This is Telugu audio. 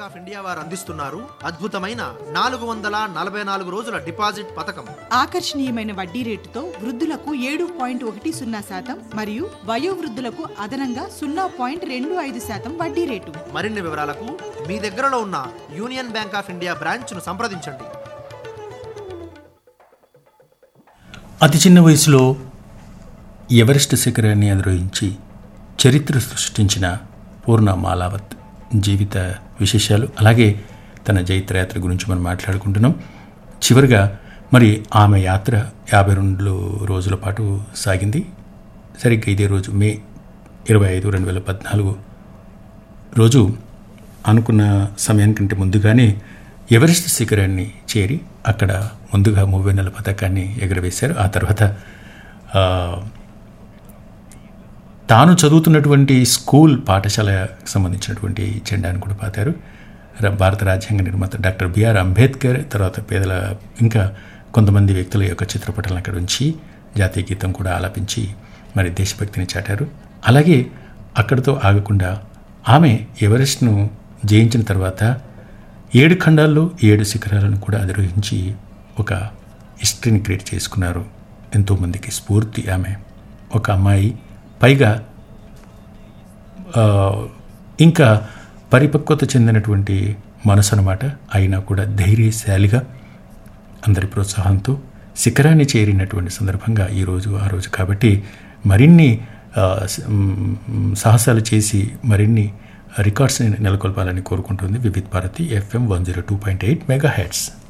ఆఫ్ ఇండియా వారు అందిస్తున్నారు అద్భుతమైన నాలుగు వందల నలభై నాలుగు రోజుల డిపాజిట్ పథకం ఆకర్షణీయమైన వడ్డీ రేటుతో వృద్ధులకు ఏడు పాయింట్ ఒకటి సున్నా శాతం మరియు వయోవృద్ధులకు అదనంగా సున్నా పాయింట్ రెండు ఐదు శాతం వడ్డీ రేటు మరిన్ని వివరాలకు మీ దగ్గరలో ఉన్న యూనియన్ బ్యాంక్ ఆఫ్ ఇండియా బ్రాంచ్ను సంప్రదించండి అతి చిన్న వయసులో ఎవరెస్ట్ శిఖరాన్ని అధిరోహించి చరిత్ర సృష్టించిన పూర్ణ మాలావత్ జీవిత విశేషాలు అలాగే తన జైత్రయాత్ర గురించి మనం మాట్లాడుకుంటున్నాం చివరిగా మరి ఆమె యాత్ర యాభై రెండు రోజుల పాటు సాగింది సరిగ్గా ఇదే రోజు మే ఇరవై ఐదు రెండు వేల పద్నాలుగు రోజు అనుకున్న సమయానికంటే ముందుగానే ఎవరెస్ట్ శిఖరాన్ని చేరి అక్కడ ముందుగా మూవెన్నెల పథకాన్ని ఎగురవేశారు ఆ తర్వాత ఆ, తాను చదువుతున్నటువంటి స్కూల్ పాఠశాలకు సంబంధించినటువంటి జెండాను కూడా పాతారు ర- భారత రాజ్యాంగ నిర్మాత డాక్టర్ బిఆర్ అంబేద్కర్ తర్వాత పేదల ఇంకా కొంతమంది వ్యక్తుల యొక్క చిత్రపటాలను అక్కడ ఉంచి జాతీయ గీతం కూడా ఆలపించి మరి దేశభక్తిని చాటారు అలాగే అక్కడితో ఆగకుండా ఆమె ఎవరెస్ట్ను జయించిన తర్వాత ఏడు ఖండాల్లో ఏడు శిఖరాలను కూడా అధిరోహించి ఒక హిస్టరీని క్రియేట్ చేసుకున్నారు ఎంతోమందికి స్ఫూర్తి ఆమె ఒక అమ్మాయి పైగా ఆ, ఇంకా పరిపక్వత చెందినటువంటి మనసు అనమాట అయినా కూడా ధైర్యశాలిగా అందరి ప్రోత్సాహంతో శిఖరాన్ని చేరినటువంటి సందర్భంగా ఈరోజు ఆ రోజు కాబట్టి మరిన్ని ఆ, స- మ్, సాహసాలు చేసి మరిన్ని రికార్డ్స్ని నెలకొల్పాలని కోరుకుంటుంది Vividh Bharati FM one zero two point eight mega heads